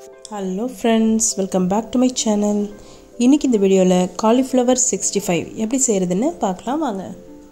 hello friends welcome back to my channel இன்றைக்கி இந்த வீடியோவில் காலிஃப்ளவர் சிக்ஸ்டி ஃபைவ் எப்படி செய்கிறதுன்னு பார்க்கலாம் வாங்க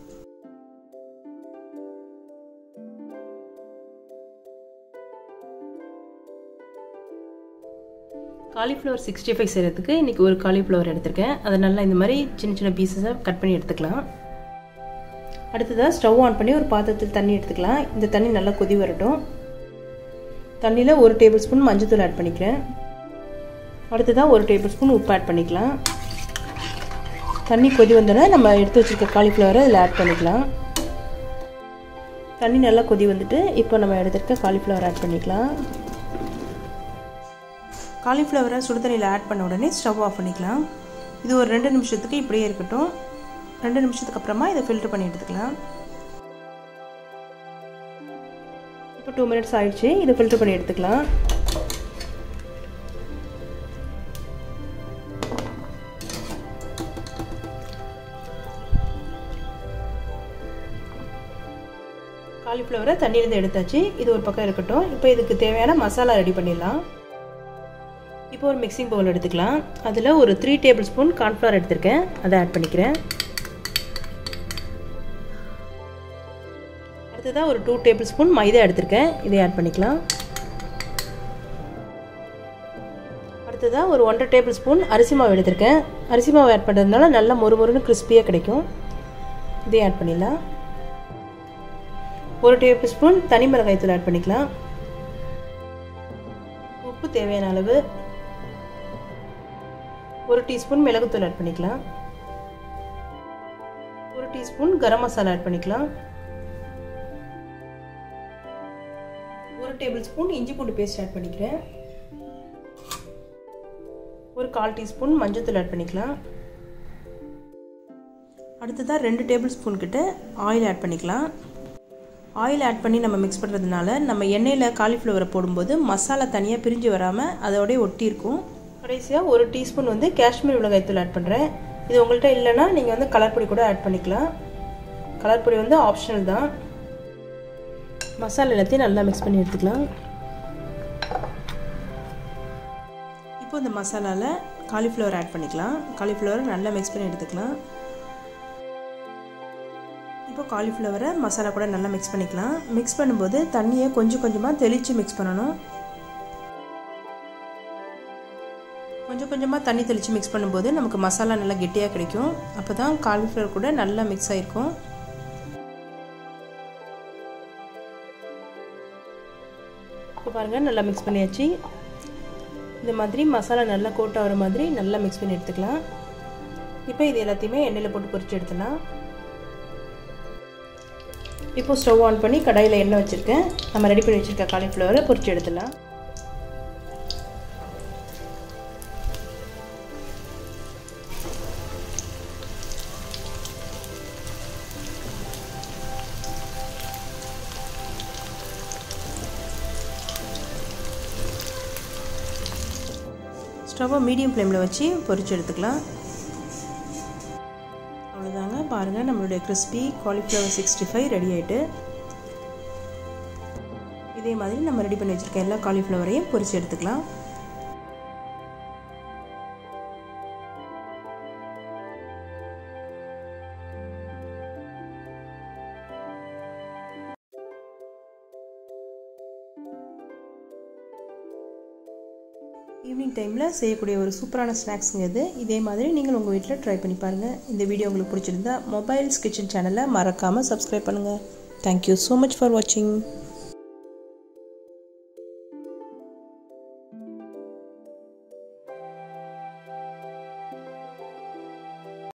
காலிஃப்ளவர் சிக்ஸ்டி ஃபைவ் செய்கிறதுக்கு இன்றைக்கி ஒரு காலிஃப்ளவர் எடுத்திருக்கேன் அதை நல்லா இந்த மாதிரி சின்ன சின்ன பீசஸாக கட் பண்ணி எடுத்துக்கலாம் அடுத்ததாக ஸ்டவ் ஆன் பண்ணி ஒரு பாத்திரத்தில் தண்ணி எடுத்துக்கலாம் இந்த தண்ணி நல்லா கொதி வரட்டும் தண்ணியில் ஒரு டேபிள் ஸ்பூன் மஞ்சத்தூள் ஆட் பண்ணிக்கிறேன் அடுத்ததாக ஒரு டேபிள் ஸ்பூன் உப்பு ஆட் பண்ணிக்கலாம் தண்ணி கொதி வந்தோடனே நம்ம எடுத்து வச்சுருக்க காலிஃப்ளவரை இதில் ஆட் பண்ணிக்கலாம் தண்ணி நல்லா கொதி வந்துட்டு இப்போ நம்ம எடுத்துருக்க காலிஃப்ளவர் ஆட் பண்ணிக்கலாம் காலிஃப்ளவரை சுடு தண்ணியில் ஆட் பண்ண உடனே ஸ்டவ் ஆஃப் பண்ணிக்கலாம் இது ஒரு ரெண்டு நிமிஷத்துக்கு இப்படியே இருக்கட்டும் ரெண்டு நிமிஷத்துக்கு அப்புறமா இதை ஃபில்டர் பண்ணி எடுத்துக்கலாம் இப்போ டூ மினிட்ஸ் ஆயிடுச்சு இதை ஃபில்டர் பண்ணி எடுத்துக்கலாம் காலிஃப்ளவரை தண்ணியிலேருந்து எடுத்தாச்சு இது ஒரு பக்கம் இருக்கட்டும் இப்போ இதுக்கு தேவையான மசாலா ரெடி பண்ணிடலாம் இப்போ ஒரு மிக்சிங் பவுல் எடுத்துக்கலாம் அதில் ஒரு த்ரீ டேபிள் ஸ்பூன் கார்ன்ஃப்ளவர் எடுத்திருக்கேன் அதை ஆட் பண்ணிக்கிறேன் அடுத்ததாக ஒரு டூ டேபிள் ஸ்பூன் மைதா எடுத்திருக்கேன் இதை ஆட் பண்ணிக்கலாம் அடுத்ததாக ஒரு ஒன்றரை டேபிள் ஸ்பூன் அரிசி மாவு எடுத்திருக்கேன் அரிசி மாவு ஆட் பண்ணுறதுனால நல்லா மொறு மொறுன்னு கிறிஸ்பியாக கிடைக்கும் இதையும் ஆட் பண்ணிடலாம் ஒரு டேபிள் ஸ்பூன் தனி மிளகாய் தூள் ஆட் பண்ணிக்கலாம் உப்பு தேவையான அளவு ஒரு டீஸ்பூன் மிளகுத்தூள் ஆட் பண்ணிக்கலாம் ஒரு டீஸ்பூன் கரம் மசாலா ஆட் பண்ணிக்கலாம் ஒரு டேபிள் ஸ்பூன் இஞ்சி பூண்டு பேஸ்ட் ஆட் பண்ணிக்கிறேன் ஒரு கால் டீஸ்பூன் மஞ்சத்தூள் ஆட் பண்ணிக்கலாம் அடுத்ததாக ரெண்டு டேபிள் ஸ்பூன் கிட்ட ஆயில் ஆட் பண்ணிக்கலாம் ஆயில் ஆட் பண்ணி நம்ம மிக்ஸ் பண்ணுறதுனால நம்ம எண்ணெயில் காலிஃப்ளவரை போடும்போது மசாலா தனியாக பிரிஞ்சு வராமல் அதோடய ஒட்டி இருக்கும் கடைசியாக ஒரு டீஸ்பூன் வந்து காஷ்மீர் மிளகாய்த்தூள் ஆட் பண்ணுறேன் இது உங்கள்கிட்ட இல்லைன்னா நீங்கள் வந்து கலர் பொடி கூட ஆட் பண்ணிக்கலாம் கலர் பொடி வந்து ஆப்ஷனல் தான் மசாலா எல்லாத்தையும் நல்லா மிக்ஸ் பண்ணி எடுத்துக்கலாம் இப்போ இந்த மசாலாவில் காலிஃப்ளவர் ஆட் பண்ணிக்கலாம் காலிஃப்ளவரை நல்லா மிக்ஸ் பண்ணி எடுத்துக்கலாம் இப்போ காலிஃப்ளவரை மசாலா கூட நல்லா மிக்ஸ் பண்ணிக்கலாம் மிக்ஸ் பண்ணும்போது தண்ணியை கொஞ்சம் கொஞ்சமாக தெளித்து மிக்ஸ் பண்ணணும் கொஞ்சம் கொஞ்சமாக தண்ணி தெளித்து மிக்ஸ் பண்ணும்போது நமக்கு மசாலா நல்லா கெட்டியாக கிடைக்கும் அப்போ தான் காலிஃப்ளவர் கூட நல்லா மிக்ஸ் ஆகிருக்கும் இப்போ பாருங்கள் நல்லா மிக்ஸ் பண்ணியாச்சு இந்த மாதிரி மசாலா நல்லா கோட் ஆகிற மாதிரி நல்லா மிக்ஸ் பண்ணி எடுத்துக்கலாம் இப்போ இது எல்லாத்தையுமே எண்ணெயில் போட்டு பொரிச்சு எடுத்துலாம் இப்போ ஸ்டவ் ஆன் பண்ணி கடாயில் எண்ணெய் வச்சுருக்கேன் நம்ம ரெடி பண்ணி வச்சுருக்க காலிஃப்ளவரை பொரிச்சு எடுத்துடலாம் ஸ்டவ்வை மீடியம் ஃப்ளேமில் வச்சு பொரிச்சு எடுத்துக்கலாம் அவ்வளோதாங்க பாருங்கள் நம்மளுடைய crispy cauliflower sixty five ready ஆகிட்டு இதே மாதிரி நம்ம ரெடி பண்ணி வச்சுருக்க எல்லா காலிஃப்ளவரையும் பொரிச்சு எடுத்துக்கலாம் ஈவினிங் டைமில் செய்யக்கூடிய ஒரு சூப்பரான ஸ்நாக்ஸுங்க இது இதே மாதிரி நீங்கள் உங்கள் வீட்டில் ட்ரை பண்ணி பாருங்கள் இந்த வீடியோ உங்களுக்கு பிடிச்சிருந்தா மொபைல்ஸ் கிச்சன் சேனலை மறக்காமல் சப்ஸ்கிரைப் பண்ணுங்கள் தேங்க்யூ ஸோ மச் ஃபார் வாட்சிங்